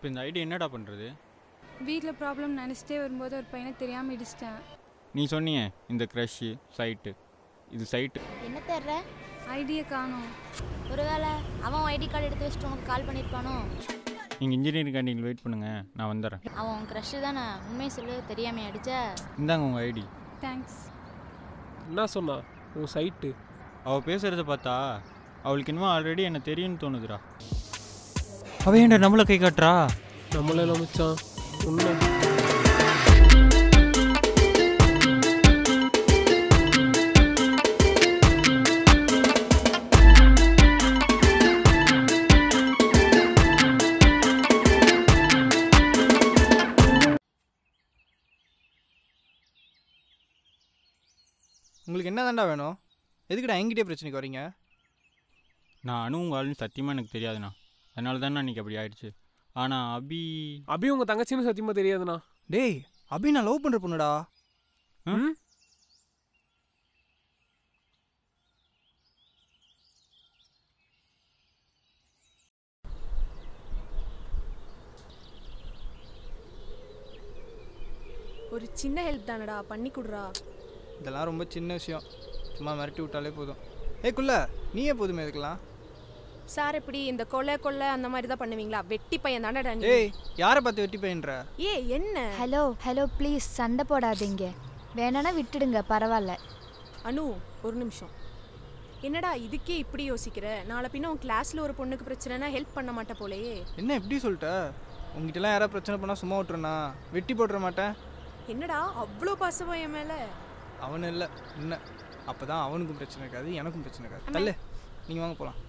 இந்த ஐடி என்னடா பண்ணுறது வீட்டில் ப்ராப்ளம் நினச்சிட்டே வரும்போது ஒரு பையனை தெரியாமல் இடிச்சிட்டேன் நீ சொன்னியே இந்த க்ரஷ்ஷு சைட்டு இது சைட்டு என்ன தேடுற ஐடியை காணோம் ஒருவேளை அவன் ஐடி கார்டு எடுத்து வச்சுட்டு உனக்கு கால் பண்ணியிருப்பானோ நீங்கள் இன்ஜினியரிங் கேண்டீனில் வெயிட் பண்ணுங்கள் நான் வந்துடுறேன் அவன் உன் க்ரஷ் தானே உண்மையை சொல்லு தெரியாமே அடிச்ச இந்தாங்க உங்கள் ஐடி தேங்க்ஸ் என்ன சொன்னா உன் சைட்டு அவள் பேசுகிறத பார்த்தா அவளுக்கு இன்னும் ஆல்ரெடி என்ன தெரியும்னு தோணுதுடா அவ ஏன்டா நம்மளை கை காட்டுறா நம்மளே மச்சான் உண்மை உங்களுக்கு என்ன தாண்டா வேணும் எதுக்குடா என்கிட்டயே பிரச்சனைக்கு வரீங்க நான் அணு உங்கள் ஆளுன்னு சத்தியமாக எனக்கு தெரியாதுண்ணா அதனால தானே அன்றைக்கி அப்படி ஆயிடுச்சு ஆனால் அபி அபி உங்க தங்கச்சின்னு சத்தியமா தெரியாதுண்ணா டேய் அபி நான் லவ் பண்ணுற பொண்ணுடா ம் ஒரு சின்ன ஹெல்ப் தானடா பண்ணி கொடுறா இதெல்லாம் ரொம்ப சின்ன விஷயம் சும்மா மிரட்டி விட்டாலே போதும் ஏய் குள்ள நீயே போதுமே இதுக்கெல்லாம் சார் எப்படி இந்த கொலை கொள்ளை அந்த மாதிரி தான் பண்ணுவீங்களா வெட்டி பையன் தானடா நீ ஏய் யாரை பார்த்து வெட்டி பையன்ற ஏ என்ன ஹலோ ஹலோ ப்ளீஸ் சண்டை போடாதீங்க வேணானா விட்டுடுங்க பரவாயில்ல அனு ஒரு நிமிஷம் என்னடா இதுக்கே இப்படி யோசிக்கிற நாளை பின்ன உன் கிளாஸ்ல ஒரு பொண்ணுக்கு பிரச்சனைனா ஹெல்ப் பண்ண மாட்ட போலயே என்ன எப்படி சொல்லிட்ட உங்ககிட்டலாம் யாராவது பிரச்சனை பண்ணால் சும்மா விட்டுறனா வெட்டி போட்டுற மாட்டேன் என்னடா அவ்வளோ பாசமா என் மேல அவன் இல்லை என்ன அப்போ தான் அவனுக்கும் பிரச்சனை இருக்காது எனக்கும் பிரச்சனை இருக்காது தள்ளு நீங்கள் வாங்க போகலாம்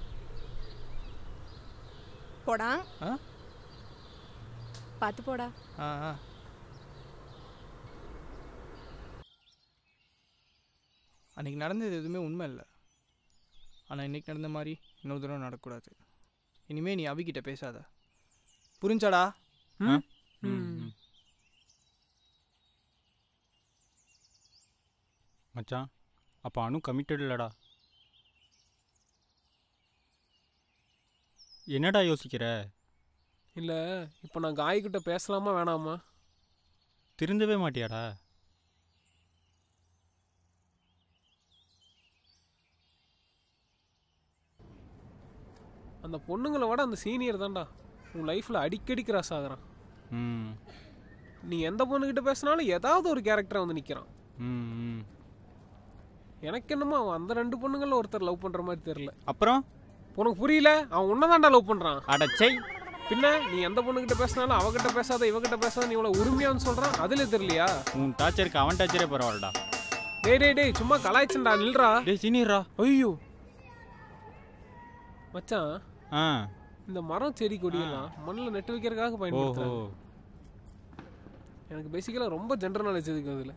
போடா ஆ பார்த்து போடா ஆ ஆ அன்றைக்கி நடந்தது எதுவுமே உண்மை இல்லை ஆனால் இன்னைக்கு நடந்த மாதிரி இன்னொரு தடவை நடக்கக்கூடாது இனிமே நீ அபிகிட்ட பேசாத புரிஞ்சாடா ம் ம். மச்சான் அப்போ அணு கமிட்டட் இல்லடா என்னடா யோசிக்கிற இல்ல இப்போ நான் காய்கிட்ட பேசலாமா வேணாமா திருந்தவே மாட்டியாடா அந்த பொண்ணுங்களை விட அந்த சீனியர் தான்டா உன் லைஃப்ல அடிக்கடி கிராஸ் ஆகுறான் ம் நீ எந்த பொண்ணுகிட்ட பேசினாலும் ஏதாவது ஒரு கேரக்டரை வந்து நிக்கிறான் ம் ம். எனக்கு என்னமோ அவன் அந்த ரெண்டு பொண்ணுங்கள ஒருத்தர் லவ் பண்ற மாதிரி தெரியல அப்புறம் உனக்கு புரியல அவன் உன்னதான்டா லவ் பண்றான் அடச்சை பின்ன நீ எந்த பொண்ணுகிட்ட பேசினாலும் அவகிட்ட பேசாத இவகிட்ட பேசாத நீ இவ்வளவு உரிமையான்னு சொல்றான் அதுல தெரியலையா உன் டார்ச்சருக்கு அவன் டார்ச்சரே பரவாயில்லடா டேய் டேய் டேய் சும்மா கலாய்ச்சண்டா நில்றா டேய் சீனியர்ரா ஐயோ மச்சான் ஆ இந்த மரம் செடி கொடியெல்லாம் மண்ணில் நெட்டு வைக்கிறதுக்காக ஓஹோ பயன்படுத்துறாங்க எனக்கு பேசிக்கலாக ரொம்ப ஜென்ரல் நாலேஜ் இருக்கு அதில்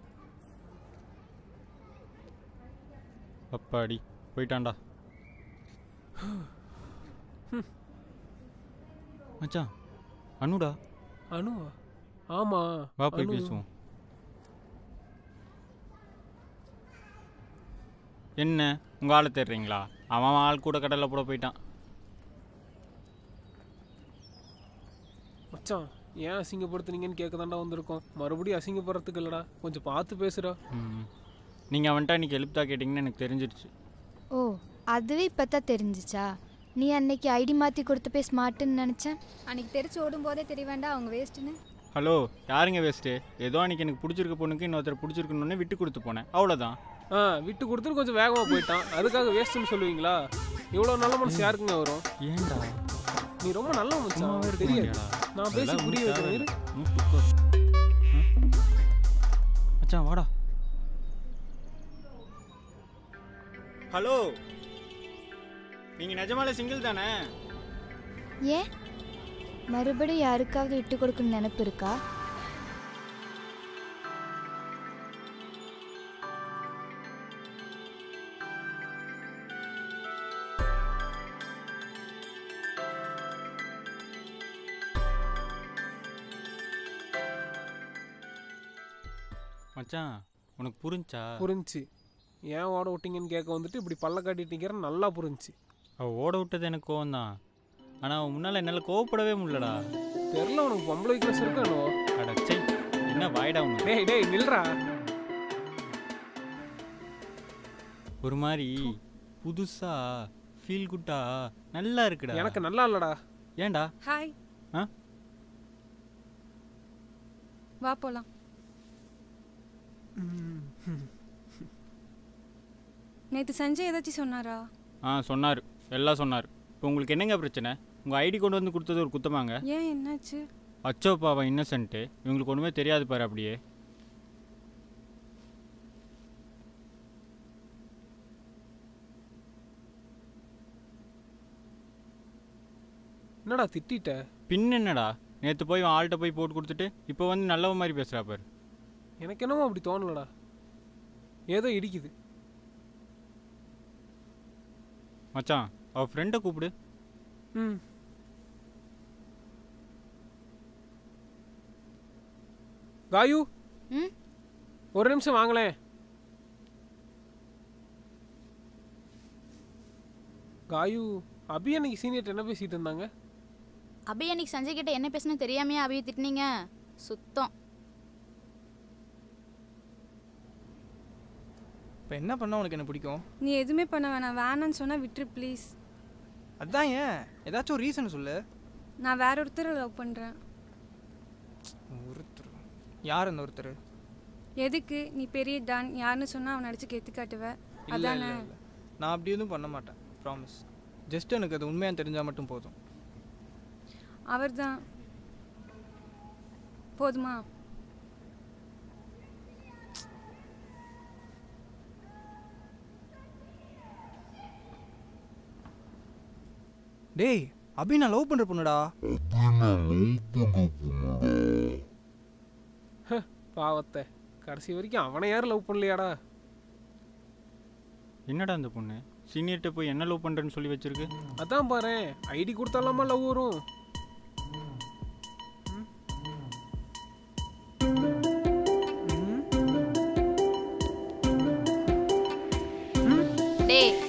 அப்பாடி போயிட்டான்டா மச்சான் அனுடா அனுவா ஆமா வா போய் அனு. பேசுவோம் என்ன உங்க ஆளை தேடுறீங்களா அவன் அவன் ஆள் கூட கடல்ல போட போயிட்டான் மச்சான் ஏன் அசிங்கப்படுத்துனீங்கன்னு கேட்க தாண்டா வந்திருக்கோம் மறுபடியும் அசிங்கப்படுறதுக்கு இல்லடா கொஞ்சம் பார்த்து பேசுடா ம். நீங்க அவன்கிட்ட இன்னைக்கு ஹெல்ப் தான் கேட்டிங்கன்னு எனக்கு தெரிஞ்சிருச்சு ஓ அதுவே இப்போ தான் தெரிஞ்சிச்சா நீ அன்னைக்கு ஐடி மாற்றி கொடுத்து போய் ஸ்மார்ட்டுன்னு நினச்சேன் அன்னைக்கு தெரிச்சு ஓடும்போதே தெரிய வேண்டாம் அவங்க வேஸ்ட்டுன்னு ஹலோ யாருங்க வேஸ்ட்டு ஏதோ அன்னைக்கு எனக்கு பிடிச்சிருக்க பொண்ணுக்கு இன்னொருத்தர் பிடிச்சிருக்கணுன்னு விட்டு கொடுத்து போனேன் அவ்வளோதான் ஆ விட்டு கொடுத்துட்டு கொஞ்சம் வேகமாக போயிட்டான் அதுக்காக வேஸ்ட்டுன்னு சொல்லுவீங்களா இவ்வளோ நல்ல மனசு யாருக்குங்க வரும் ஏன்டா நீ ரொம்ப நல்ல மச்சான் சும்மாவே இருக்க தெரியாது மாட்டியாடா? நான் பேசி அதெல்லாம் புரிய ஒண்ணும் வைக்கிறேன் இரு. தேவையில்ல. ம், உட்கார். ம். மச்சான் வாடா ஹலோ நீங்க நிஜமால சிங்கிள் தானே ஏன் மறுபடியும் யாருக்காவது விட்டு கொடுக்கணும்னு நினப்பு இருக்கா மச்சான் உனக்கு புரிஞ்சா புரிஞ்சுச்சு ஏன் ஓட விட்டீங்கன்னு கேட்க வந்துட்டு இப்படி பல்ல காட்டிட்டீங்கிறேன் நல்லா புரிஞ்சுச்சு அவ ஓட விட்டது எனக்கு கோவம் தான் ஆனால் அவன் முன்னால் என்னால் கோவப்படவே முடியலடா தெரியல உனக்கு பொம்பளை வீக்னஸ் இருக்கோ என்னவோ அடச்சை என்ன வாய்டா உனக்கு டேய் டேய் நில்றா ஒரு மாதிரி புதுசா ஃபீல் குட்டா நல்லா இருக்குடா எனக்கு நல்லா இல்லடா ஏன்டா ஹாய் ஆ? வா போலாம் நேற்று சஞ்சய் ஏதாச்சும் சொன்னாரா ஆ சொன்னார் எல்லாம் சொன்னார் இப்போ உங்களுக்கு என்னங்க பிரச்சனை உங்கள் ஐடி கொண்டு வந்து கொடுத்தது ஒரு குத்தமாங்க ஏன் என்னாச்சு அச்சோ பாவம் இன்னசென்ட்டு இவங்களுக்கு ஒன்றுமே தெரியாது பாரு அப்படியே என்னடா திட்டிட்ட பின் என்னடா நேற்று போய் இவன் ஆள்கிட்ட போய் போட்டு கொடுத்துட்டு இப்போ வந்து நல்லவ மாதிரி பேசுகிறா பாரு எனக்கு என்னமோ அப்படி தோணலடா ஏதோ இடிக்குது மச்சான் அவள் ஃப்ரெண்டை கூப்பிடு ம் காயு ம் ஒரு நிமிஷம் வாங்களேன் காயு அபி அன்னைக்கு சீனியர்ட்ட என்ன பேசிட்டு இருந்தாங்க அபி அன்னைக்கு சஞ்சய் கிட்ட என்ன பேசணும் தெரியாமையா அபியை திட்டினீங்க சுத்தம் இப்போ என்ன பண்ணால் உனக்கு என்ன பிடிக்கும் நீ எதுவுமே பண்ண வேணாம் வேணான்னு சொன்னால் விட்டுரு ப்ளீஸ் அதான் ஏன் ஏதாச்சும் ஒரு ரீசன் சொல்லு நான் வேற ஒருத்தரை லவ் பண்ணுறேன் ஒருத்தர் யார் அந்த ஒருத்தர் எதுக்கு நீ பெரிய டான் யாருன்னு சொன்னால் அவனை அடிச்சு கெத்து காட்டுவ இல்லை அதானே இல்லை இல்லை நான் அப்படி எதுவும் பண்ண மாட்டேன் ப்ராமிஸ் ஜஸ்ட் எனக்கு அது உண்மையாக தெரிஞ்சால் மட்டும் போதும் அவர்தான் போதுமா டேய் அபி நான் லவ் பண்ணுற பொண்ணுடா பாவத்தை கடைசி வரைக்கும் அவனை யாரும் லவ் பண்ணலையாடா என்னடா அந்த பொண்ணு சீனியர்கிட்ட போய் என்ன லவ் பண்ணுறேன்னு சொல்லி வச்சிருக்கு அதான் பாரு ஐடி கொடுத்தாலாமா லவ் வரும் டேய்